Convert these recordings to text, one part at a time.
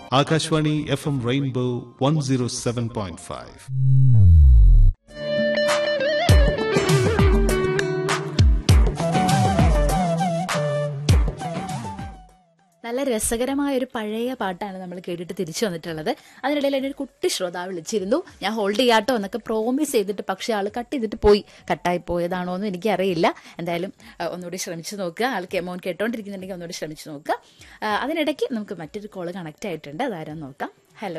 Akashvani F M rainbow one zero seven point five നല്ല രസകരമായ ഒരു പഴയ പാട്ടാണ് നമ്മൾ കേട്ടിട്ട് തിരിച്ചു വന്നിട്ടുള്ളത് അതിനിടയിൽ എൻ്റെ ഒരു കുട്ടി ശ്രോതാവ് വിളിച്ചിരുന്നു ഞാൻ ഹോൾഡ് ചെയ്യാട്ടോ എന്നൊക്കെ പ്രോമിസ് ചെയ്തിട്ട് പക്ഷെ ആൾ കട്ട് ചെയ്തിട്ട് പോയി കട്ടായി പോയതാണോ എന്ന് എനിക്കറിയില്ല എന്തായാലും ആ, ഒന്നുകൂടി ശ്രമിച്ചു നോക്കുക ആൾക്ക് എമൗണ്ട് കേട്ടോണ്ടിരിക്കുന്നുണ്ടെങ്കിൽ ഒന്നുകൂടി ശ്രമിച്ചു നോക്കുക ആ, അതിനിടയ്ക്ക് നമുക്ക് മറ്റൊരു കോള് കണക്ട് ആയിട്ടുണ്ട് അതാരാന്ന് നോക്കാം ഹലോ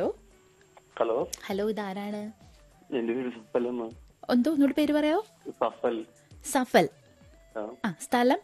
ഹലോ ഹലോ ഇതാരാണ് എന്റെ പേര് സഫൽ എന്ന് എന്തോ ഒന്നുകൂടി പേര് പറയായോ സഫൽ സഫൽ ആ, ആ സ്ഥലം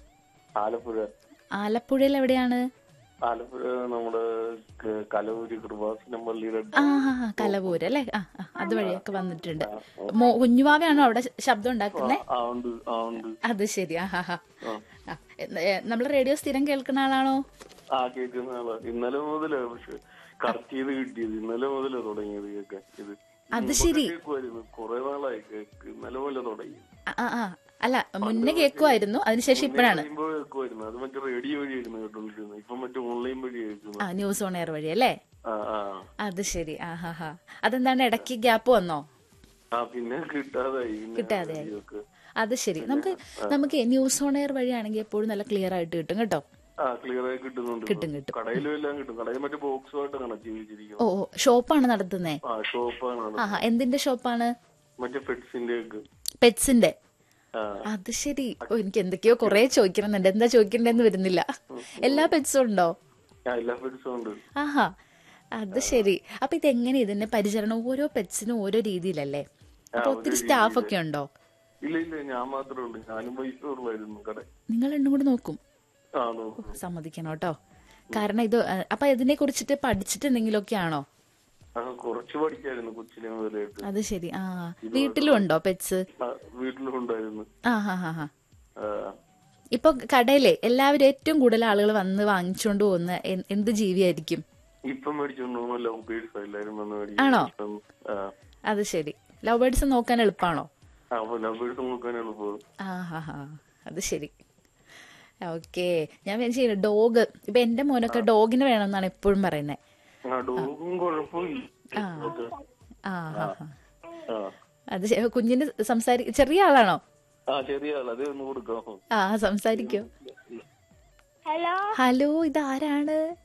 ആലപ്പുഴ ആലപ്പുഴയിൽ എവിടെയാണ് ആലപ്പുഴ നമ്മുടെ ക- കലവൂര് കൃപാസനം പള്ളിയുടെ അടുത്ത്. ആ ആ, ആ, കലവൂര് അല്ലേ ആ ആ, അതുവഴിയൊക്കെ വന്നിട്ടുണ്ട് മോ കുഞ്ഞുവാവയാണോ അവിടെ ശബ്ദം ഉണ്ടാക്കുന്നത് ആ ഉണ്ട് ആ ഉണ്ട് അത് ശരി ആ ഹാ ഹാ ആ. നമ്മൾ റേഡിയോ സ്ഥിരം കേൾക്കുന്ന ആളാണോ ആ കേൾക്കുന്ന ആളാ ഇന്നലെ മുതലേ പക്ഷെ കറക്റ്റ് ചെയ്ത് കിട്ടിയത് ഇന്നലെ മുതലേ തുടങ്ങിയത് കേൾക്കാൻ ഇത് അത് ശരി. കേൾക്കുമായിരുന്നു കുറെ നാളായി കേക്ക് ഇന്നലെ മുതലേ തുടങ്ങി ആ, ആ ആ അല്ല മുന്നേ കേൾക്കുമായിരുന്നു അതിനുശേഷം ഇപ്പോഴാണ് കഴിയുമ്പോ കേൾക്കുമായിരുന്നു അത് മറ്റേ റേഡിയോ വഴിയായിരുന്നു കേട്ടോണ്ടിരുന്നത് ഇപ്പൊ മറ്റേ ഓൺലൈൻ വഴി കേൾക്കുന്നത് ആ ന്യൂസ് ഓൺ എയർ വഴി അല്ലേ ആ ആ അത് ശരി ആ ഹാ ഹാ അതെന്താണ് ഇടയ്ക്ക് ഗ്യാപ്പ് വന്നോ ആ പിന്നെ കിട്ടാതായി പിന്നെ കിട്ടാതെയായി. റേഡിയോക്ക്. അത് ശരി നമുക്ക് നമുക്ക് ന്യൂസ് ഓൺ എയർ വഴിയാണെങ്കിൽ എപ്പോഴും നല്ല ക്ലിയർ ആയിട്ട് കിട്ടും കേട്ടോ ആ ക്ലിയർ ആയി കിട്ടുന്നുണ്ട് കിട്ടും, കിട്ടും. കടയിലും എല്ലാം കിട്ടും കടയിൽ മറ്റേ ബോക്സുമായിട്ട് കണക്ട് ചെയ്തിരിക്കും ഓ ഓ ഷോപ്പാണ് നടത്തുന്നേ ആ ഷോപ്പാണ് അവിടെ. ആ ഹാ എന്തിന്റെ ഷോപ്പാണ് മറ്റേ പെറ്റ്സിന്റെ ഒക്കെ പെറ്റ്സിന്റെ ആ അത് ശരി ഓ എനിക്ക് എന്തൊക്കെയോ കുറെ ചോദിക്കണമെന്നുണ്ട് എന്താ ചോദിക്കണ്ടെന്ന് വരുന്നില്ല എല്ലാ പെറ്റ്സും ഉണ്ടോ ആ, എല്ലാ പെറ്റ്സും ഉണ്ട് ആഹാ അത് ശരി അപ്പൊ ഇതെങ്ങനെ ഇതിന്റെ പരിചരണം ഓരോ പെറ്റ്സിനും ഓരോ രീതിയിലല്ലേ അപ്പൊ ഒത്തിരി സ്റ്റാഫ് ഒക്കെ ഉണ്ടോ ഇല്ല ഇല്ല ഞാൻ മാത്രമേ ഉള്ളൂ ഞാനും വൈഫേ ഉള്ളായിരുന്നു കട നിങ്ങൾ രണ്ടും കൂടെ നോക്കും ആ നോക്കും സമ്മതിക്കണം കേട്ടോ കാരണം ഇത് ആ, അപ്പൊ ഇതിനെ കുറിച്ചിട്ട് പഠിച്ചിട്ട് എന്തെങ്കിലുമൊക്കെ ആണോ ആ കുറച്ച് പഠിക്കായിരുന്നു കൊച്ചിലെ മുതലായിട്ട് അത് ശരി ആ വീട്ടിലും ഉണ്ടോ പെറ്റ്സ് ആ, വീട്ടിലും ഉണ്ടായിരുന്നു ആ ഹാ ഹാ ഹാ ആ, ഇപ്പൊ കടയിലെ എല്ലാവരും ഏറ്റവും കൂടുതൽ ആളുകൾ വന്ന് വാങ്ങിച്ചുകൊണ്ട് പോകുന്ന എ- എന്ത് ജീവിയായിരിക്കും ഇപ്പം മേടിച്ചോണ്ട് പോകുമ്പോ ലവ് ബേഡ്സ് എല്ലാരും വന്ന് ആണോ? മേടിക്കും ആ അത് ശരി ലവ് ബേർഡ്സ് നോക്കാൻ എളുപ്പമാണോ ആ, അപ്പൊ ലവ് ബേഡ്സ് നോക്കാനാണ് പോകും ആ ഹാ ഹാ അത് ശരി ഓക്കെ ഞാൻ വിചാരിച്ചു ഡോഗ് ഇപ്പൊ എന്റെ മോനൊക്കെ ഡോഗിന് വേണമെന്നാണ് എപ്പോഴും പറയുന്നത് ആ ഡോഗും കുഴപ്പമില്ല ഓക്കെ. ആ ഹാ ഹാ ആ അത് ശരി. കുഞ്ഞിന് സംസാരി ചെറിയ ആളാണോ ആ ചെറിയ ആൾ അത് ഒന്ന് കൊടുക്കാം ആ സംസാരിക്കോ ഹലോ ഹലോ ഇതാരാണ്